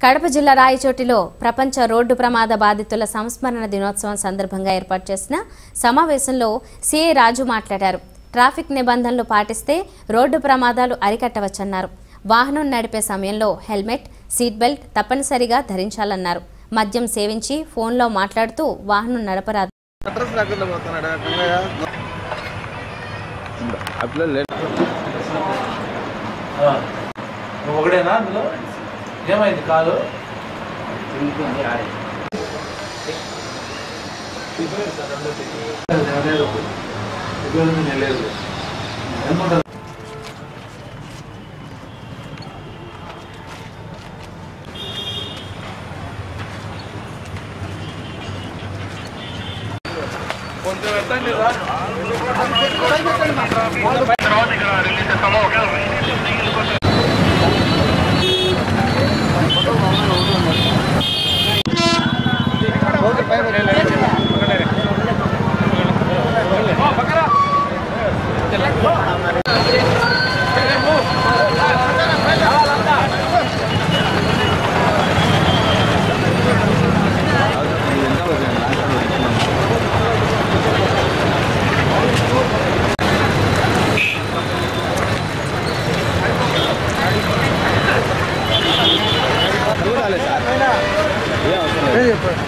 కడప జిల్లా రాయచోటిలో ప్రపంచ రోడ్డు ప్రమాద బాధితుల సంస్మరణ దినోత్సవం సందర్భంగా ఏర్పాటు చేసిన సమావేశంలో సిఐ రాజు మాట్లాడారు ట్రాఫిక్ నిబంధనలు పాటిస్తే రోడ్డు ప్రమాదాలు అరికట్టవచ్చన్నారు వాహనం నడిపే సమయంలో హెల్మెట్ సీట్ బెల్ట్ తప్పనిసరిగా ధరించాలన్నారు మద్యం సేవించి ఫోన్లో మాట్లాడుతూ వాహనం నడపరాదు అడ్రస్ లేకుండా పోతున్నాడా కన్నయ్య అట్లా లేదు నువ్వు ఒకడేనా అందులో ఏమైంది కాదు లేదు ఉపయోగం లేదు ఎంత ఉంటుంది కొంచెం ఎత్తండి రా ఓకే పై చూడాలి సార్ ఏం అవసరం లేదు చెప్పండి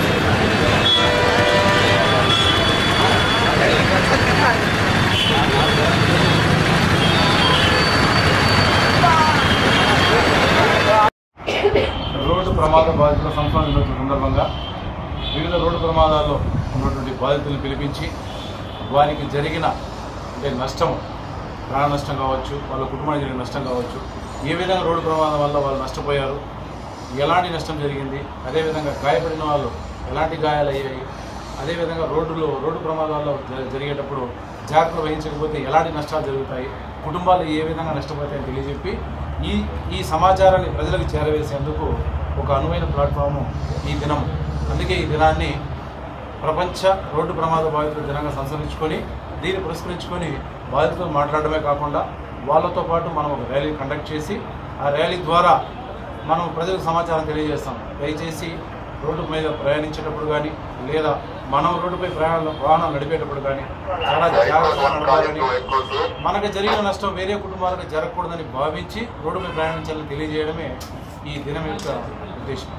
రోడ్డు ప్రమాద బాధితుల సంస్మరణ దినోత్సవం సందర్భంగా వివిధ రోడ్డు ప్రమాదాల్లో ఉన్నటువంటి బాధితులను పిలిపించి వారికి జరిగిన అంటే నష్టం ప్రాణ నష్టం కావచ్చు వాళ్ళ కుటుంబానికి జరిగిన నష్టం కావచ్చు ఏ విధంగా రోడ్డు ప్రమాదం వల్ల వాళ్ళు నష్టపోయారు ఎలాంటి నష్టం జరిగింది అదేవిధంగా గాయపడిన వాళ్ళు ఎలాంటి గాయాలు అయ్యాయి అదేవిధంగా రోడ్డులో రోడ్డు ప్రమాదాల్లో జ- జరిగేటప్పుడు జాగ్రత్త వహించకపోతే ఎలాంటి నష్టాలు జరుగుతాయి కుటుంబాలు ఏ విధంగా నష్టపోతాయని తెలియజెప్పి ఈ ఈ సమాచారాన్ని ప్రజలకు చేరవేసేందుకు ఒక అనువైన ప్లాట్ఫాము ఈ దినం అందుకే ఈ దినాన్ని ప్రపంచ రోడ్డు ప్రమాద బాధితుల దినంగా సంస్కరించుకొని దీన్ని పురస్కరించుకొని బాధితులతో మాట్లాడడమే కాకుండా వాళ్ళతో పాటు మనం ఒక ర్యాలీ కండక్ట్ చేసి ఆ ర్యాలీ ద్వారా మనం ప్రజలకు సమాచారం తెలియజేస్తాం దయచేసి రోడ్డు మీద ప్రయాణించేటప్పుడు కానీ లేదా మనం రోడ్డుపై ప్రయాణం వాహనం నడిపేటప్పుడు కానీ చాలా జాగ్రత్తగా నడపాలని మనకు జరిగిన నష్టం వేరే కుటుంబాలకు జరగకూడదని భావించి రోడ్డుపై ప్రయాణించాలని తెలియజేయడమే ఈ దినం యొక్క ఉద్దేశం